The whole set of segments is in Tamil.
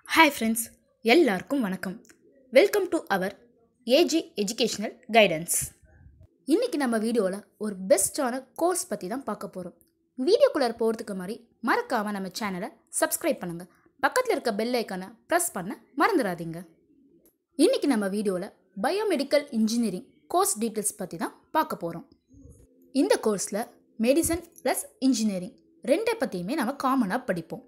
ஹாய் ஃப்ரெண்ட்ஸ் எல்லாருக்கும் வணக்கம் welcome to our AG educational guidance இன்றைக்கி நம்ம வீடியோவில் ஒரு பெஸ்ட்டான கோர்ஸ் பற்றி தான் பார்க்க போகிறோம் வீடியோக்குள்ளே போகிறதுக்கு மாதிரி மறக்காமல் நம்ம சேனலை சப்ஸ்கிரைப் பண்ணுங்கள் பக்கத்தில் இருக்க பெல் ஐக்கானை ப்ரெஸ் பண்ண மறந்துடாதீங்க இன்றைக்கி நம்ம வீடியோவில் பயோமெடிக்கல் இன்ஜினியரிங் கோர்ஸ் டீட்டெயில்ஸ் பற்றி தான் பார்க்க போகிறோம் இந்த கோர்ஸில் மெடிசன் ப்ளஸ் இன்ஜினியரிங் ரெண்டை பற்றியுமே நம்ம காமனாக படிப்போம்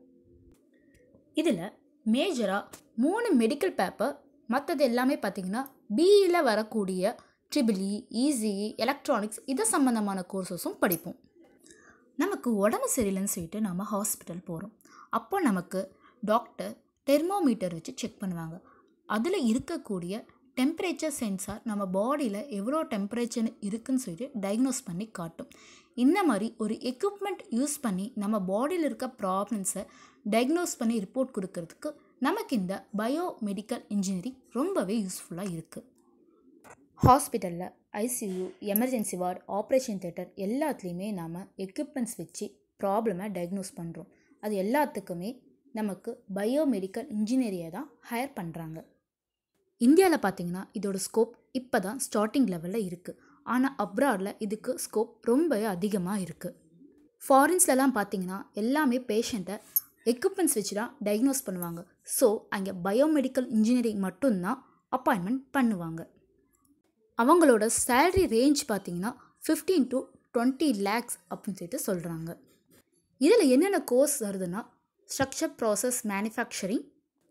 இதில் மேஜராக மூணு மெடிக்கல் பேப்பர் மற்றது எல்லாமே பார்த்திங்கன்னா பிஇயில் வரக்கூடிய ட்ரிபிள்இ இசிஇ எலக்ட்ரானிக்ஸ் இது சம்மந்தமான கோர்சஸும் படிப்போம் நமக்கு உடம்பு சரியில்லைன்னு சொல்லிட்டு நம்ம ஹாஸ்பிட்டல் போகிறோம் அப்போ நமக்கு டாக்டர் தெர்மோமீட்டர் வச்சு செக் பண்ணுவாங்க அதில் இருக்கக்கூடிய டெம்பரேச்சர் சென்சார் நம்ம பாடியில் எவ்வளோ டெம்பரேச்சர் இருக்குன்னு சொல்லிட்டு டயக்னோஸ் பண்ணி காட்டும் இந்த மாதிரி ஒரு எக்யூப்மெண்ட் யூஸ் பண்ணி நம்ம பாடியில் இருக்க ப்ராப்ளம்ஸை டயக்னோஸ் பண்ணி ரிப்போர்ட் கொடுக்கறதுக்கு நமக்கு இந்த பயோ மெடிக்கல் இன்ஜினியரிங் ரொம்பவே யூஸ்ஃபுல்லாக இருக்குது ஹாஸ்பிட்டலில் ICU emergency ward operation theatre எல்லாத்துலேயுமே நாம் எக்யூப்மெண்ட்ஸ் வச்சு ப்ராப்ளமை டயக்னோஸ் பண்ணுறோம் அது எல்லாத்துக்குமே நமக்கு பயோமெடிக்கல் இன்ஜினியரியை தான் ஹையர் பண்ணுறாங்க இந்தியாவில் பார்த்தீங்கன்னா இதோட ஸ்கோப் இப்போ தான் ஸ்டார்டிங் லெவலில் இருக்குது ஆனால் அப்ராடில் இதுக்கு ஸ்கோப் ரொம்பவே அதிகமாக இருக்குது ஃபாரின்ஸ்லலாம் பார்த்தீங்கன்னா எல்லாமே பேஷண்ட்டை எக்யூப்மெண்ட்ஸ் வச்சு தான் டயக்னோஸ் பண்ணுவாங்க ஸோ அங்கே பயோமெடிக்கல் இன்ஜினியரிங் மட்டும்தான் அப்பாயின்மெண்ட் பண்ணுவாங்க அவங்களோட சேலரி ரேஞ்ச் பார்த்தீங்கன்னா ஃபிஃப்டீன் டு டுவெண்ட்டி லேக்ஸ் அப்படின்னு சொல்லிட்டு சொல்கிறாங்க இதில் என்னென்ன கோர்ஸ் வருதுன்னா structure process manufacturing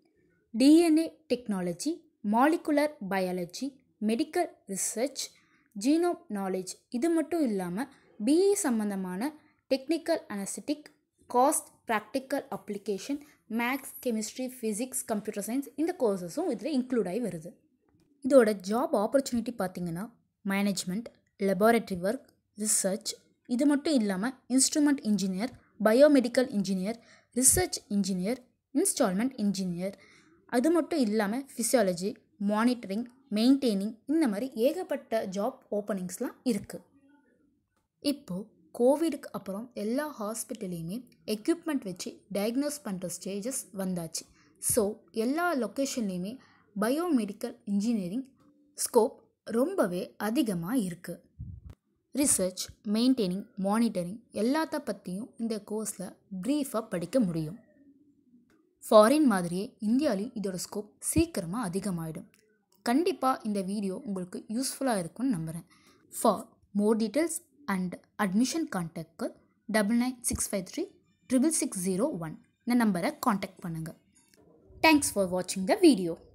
DNA technology molecular biology medical research genome knowledge இது மட்டும் இல்லாமல் பிஇ சம்மந்தமான technical anesthetic cost practical application maths chemistry physics computer science இந்த கோர்சஸும் இதில் இன்க்ளூட் ஆகி வருது இதோட ஜாப் ஆப்பர்ச்சுனிட்டி பார்த்திங்கன்னா மேனேஜ்மெண்ட் லெபார்ட்டரி ஒர்க் ரிசர்ச் இது மட்டும் இல்லாமல் instrument engineer biomedical engineer research engineer installment engineer அது மட்டும் இல்லாமல் ஃபிசியாலஜி மானிட்டரிங் மெயின்டைனிங் இந்த மாதிரி ஏகப்பட்ட ஜாப் ஓப்பனிங்ஸ்லாம் இருக்குது இப்போது கோவிடுக்கு அப்புறம் எல்லா ஹாஸ்பிட்டல்லையுமே எக்யூப்மெண்ட் வச்சு டயக்னோஸ் பண்ணுற ஸ்டேஜஸ் வந்தாச்சு ஸோ எல்லா லொக்கேஷன்லேயுமே பயோமெடிக்கல் இன்ஜினியரிங் ஸ்கோப் ரொம்பவே அதிகமாக இருக்குது ரிசர்ச் மெயின்டைனிங் மானிட்டரிங் எல்லாத்த பற்றியும் இந்த கோர்ஸில் ப்ரீஃபாக படிக்க முடியும் ஃபாரின் மாதிரியே இந்தியாவிலையும் இதோட ஸ்கோப் சீக்கிரமாக அதிகமாகிடும் கண்டிப்பாக இந்த வீடியோ உங்களுக்கு யூஸ்ஃபுல்லாக இருக்கும்னு நம்புகிறேன் for more details and admission கான்டாக்ட்க்கு double nine six five three triple six zero one இந்த நம்பரை காண்டாக்ட் பண்ணுங்கள் தேங்க்ஸ் ஃபார் வாட்சிங் த வீடியோ